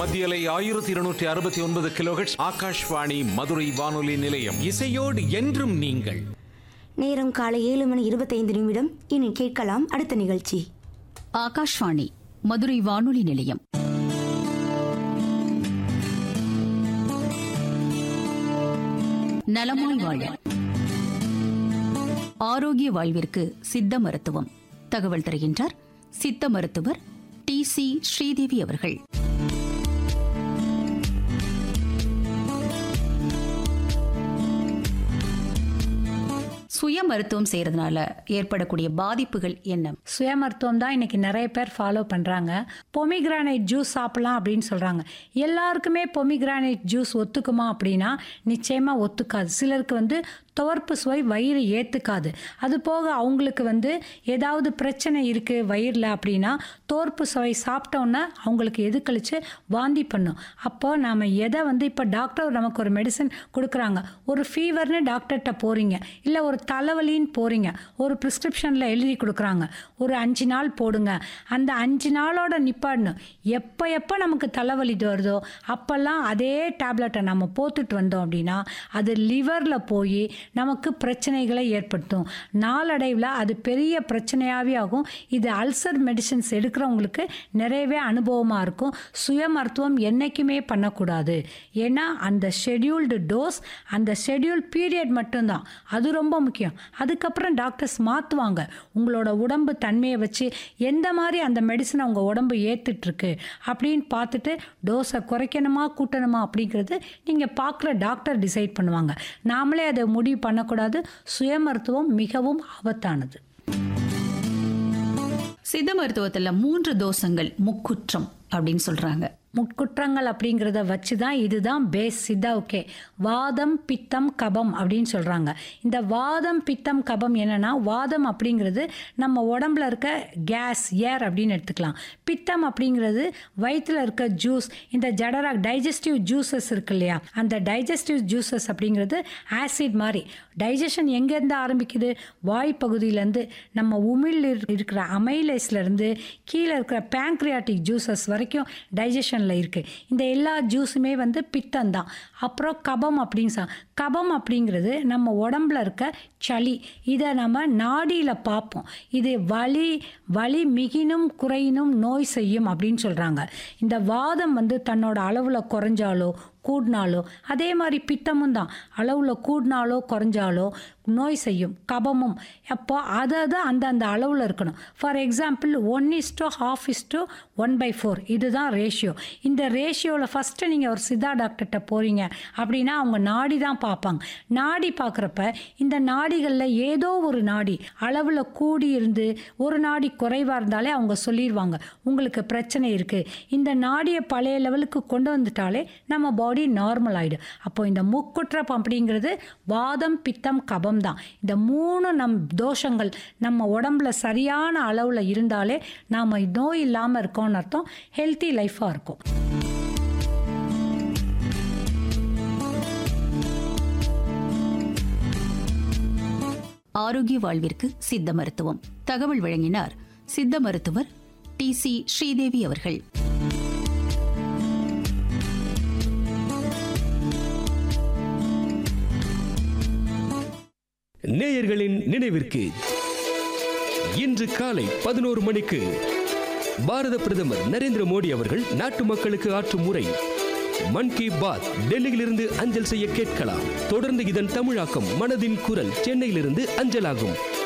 மத்தியலை ஆயிரத்தி இருநூற்றி அறுபத்தி ஒன்பது கிலோஹெட்ஸ் ஆகாஷ்வாணி மதுரை வானொலி நிலையம் இசையோடு என்றும் நீங்கள் நேரம் காலை ஏழு மணி இருபத்தைந்து நிமிடம் இனி கேட்கலாம் அடுத்த நிகழ்ச்சி ஆகாஷ்வாணி மதுரை வானொலி நிலையம் நலமாய் வாழ ஆரோக்கிய வாழ்விற்கு சித்த மருத்துவம் தகவல் தருகின்றார் சித்த மருத்துவர் டி சி ஸ்ரீதேவி அவர்கள் சுய மருத்துவம் செய்யறதுனால ஏற்படக்கூடிய பாதிப்புகள் என்ன சுய மருத்துவம் தான் இன்னைக்கு நிறைய பேர் ஃபாலோ பண்ணுறாங்க பொமிகிரானைட் ஜூஸ் சாப்பிடலாம் அப்படின்னு சொல்கிறாங்க எல்லாருக்குமே பொமிகிரானைட் ஜூஸ் ஒத்துக்குமா அப்படின்னா நிச்சயமாக ஒத்துக்காது சிலருக்கு வந்து துவர்ப்பு சுவை வயிறு ஏற்றுக்காது அது போக அவங்களுக்கு வந்து ஏதாவது பிரச்சனை இருக்குது வயிறில் அப்படின்னா தோற்பு சுவை சாப்பிட்டோன்னே அவங்களுக்கு எது கழிச்சு வாந்தி பண்ணும் அப்போ நாம் எதை வந்து இப்போ டாக்டர் நமக்கு ஒரு மெடிசன் கொடுக்குறாங்க ஒரு ஃபீவர்னு டாக்டர்கிட்ட போகிறீங்க இல்லை ஒரு தலைவலின்னு போகிறீங்க ஒரு ப்ரிஸ்கிரிப்ஷனில் எழுதி கொடுக்குறாங்க ஒரு அஞ்சு நாள் போடுங்க அந்த அஞ்சு நாளோட நிப்பாடணும் எப்போ எப்போ நமக்கு தலைவலி வருதோ அப்போல்லாம் அதே டேப்லெட்டை நம்ம போத்துட்டு வந்தோம் அப்படின்னா அது லிவரில் போய் நமக்கு பிரச்சனைகளை ஏற்படுத்தும் நாளடைவில் அது பெரிய பிரச்சனையாகவே ஆகும் இது அல்சர் மெடிசின்ஸ் எடுக்கிறவங்களுக்கு நிறையவே அனுபவமாக இருக்கும் சுய மருத்துவம் என்றைக்குமே பண்ணக்கூடாது ஏன்னா அந்த ஷெட்யூல்டு டோஸ் அந்த ஷெட்யூல் பீரியட் மட்டும்தான் அது ரொம்ப முக்கியம் அதுக்கப்புறம் டாக்டர்ஸ் மாற்றுவாங்க உங்களோட உடம்பு தன்மையை வச்சு எந்த மாதிரி அந்த மெடிசனை உங்கள் உடம்பு ஏற்றுட்ருக்கு அப்படின்னு பார்த்துட்டு டோஸை குறைக்கணுமா கூட்டணுமா அப்படிங்கிறது நீங்கள் பார்க்குற டாக்டர் டிசைட் பண்ணுவாங்க நாமளே அதை முடிவு பண்ணக்கூடாது சுய மருத்துவம் மிகவும் ஆபத்தானது சித்த மருத்துவத்துல மூன்று தோஷங்கள் முக்குற்றம் அப்படின்னு சொல்றாங்க முட்குற்றங்கள் அப்படிங்கிறத வச்சு தான் இதுதான் பேஸ் சித்தாவுக்கே வாதம் பித்தம் கபம் அப்படின்னு சொல்கிறாங்க இந்த வாதம் பித்தம் கபம் என்னன்னா வாதம் அப்படிங்கிறது நம்ம உடம்புல இருக்க கேஸ் ஏர் அப்படின்னு எடுத்துக்கலாம் பித்தம் அப்படிங்கிறது வயிற்றில் இருக்க ஜூஸ் இந்த ஜடரா டைஜஸ்டிவ் ஜூசஸ் இருக்கு இல்லையா அந்த டைஜஸ்டிவ் ஜூசஸ் அப்படிங்கிறது ஆசிட் மாதிரி டைஜஷன் எங்கேருந்து ஆரம்பிக்குது வாய் பகுதியிலேருந்து நம்ம உமிழ் இருக்கிற அமைலேஸ்லேருந்து கீழே இருக்கிற பேங்க்ரியாட்டிக் ஜூசஸ் வரைக்கும் டைஜஷனில் இருக்குது இந்த எல்லா ஜூஸுமே வந்து பித்தம் தான் அப்புறம் கபம் அப்படின்னு சொல் கபம் அப்படிங்கிறது நம்ம உடம்புல இருக்க சளி இதை நம்ம நாடியில் பார்ப்போம் இது வலி வலி மிகினும் குறையினும் நோய் செய்யும் அப்படின்னு சொல்கிறாங்க இந்த வாதம் வந்து தன்னோட அளவில் குறைஞ்சாலோ கூடினாலோ அதே மாதிரி பித்தமும் தான் அளவில் கூடினாலோ குறைஞ்சாலோ நோய் செய்யும் கபமும் அப்போ அதை தான் அந்த அந்த அளவில் இருக்கணும் for example one is to half is to one by four இதுதான் ரேஷியோ இந்த ரேஷியோவில் ஃபஸ்ட்டு நீங்கள் ஒரு சித்தா டாக்டர்கிட்ட போகிறீங்க அப்படின்னா அவங்க நாடி தான் பார்ப்பாங்க நாடி பார்க்குறப்ப இந்த நாடிகளில் ஏதோ ஒரு நாடி அளவில் கூடி இருந்து ஒரு நாடி குறைவாக இருந்தாலே அவங்க சொல்லிடுவாங்க உங்களுக்கு பிரச்சனை இருக்குது இந்த நாடியை பழைய லெவலுக்கு கொண்டு வந்துட்டாலே நம்ம பாடி நார்மல் ஆகிடும் அப்போ இந்த முக்குற்றம் அப்படிங்கிறது வாதம் பித்தம் கபம் தான் இந்த மூணு நம் தோஷங்கள் நம்ம உடம்புல சரியான அளவில் இருந்தாலே நாம் நோய் இல்லாமல் இருக்கோம்னு அர்த்தம் ஹெல்த்தி லைஃபாக இருக்கும் ஆரோக்கிய வாழ்விற்கு சித்த மருத்துவம் தகவல் வழங்கினார் சித்த மருத்துவர் டி சி ஸ்ரீதேவி அவர்கள் நேயர்களின் நினைவிற்கு இன்று காலை பதினோரு மணிக்கு பாரத பிரதமர் நரேந்திர மோடி அவர்கள் நாட்டு மக்களுக்கு ஆற்றும் உரை மன் கி பாத் டெல்லியிலிருந்து அஞ்சல் செய்ய கேட்கலாம் தொடர்ந்து இதன் தமிழாக்கம் மனதின் குரல் சென்னையிலிருந்து அஞ்சலாகும்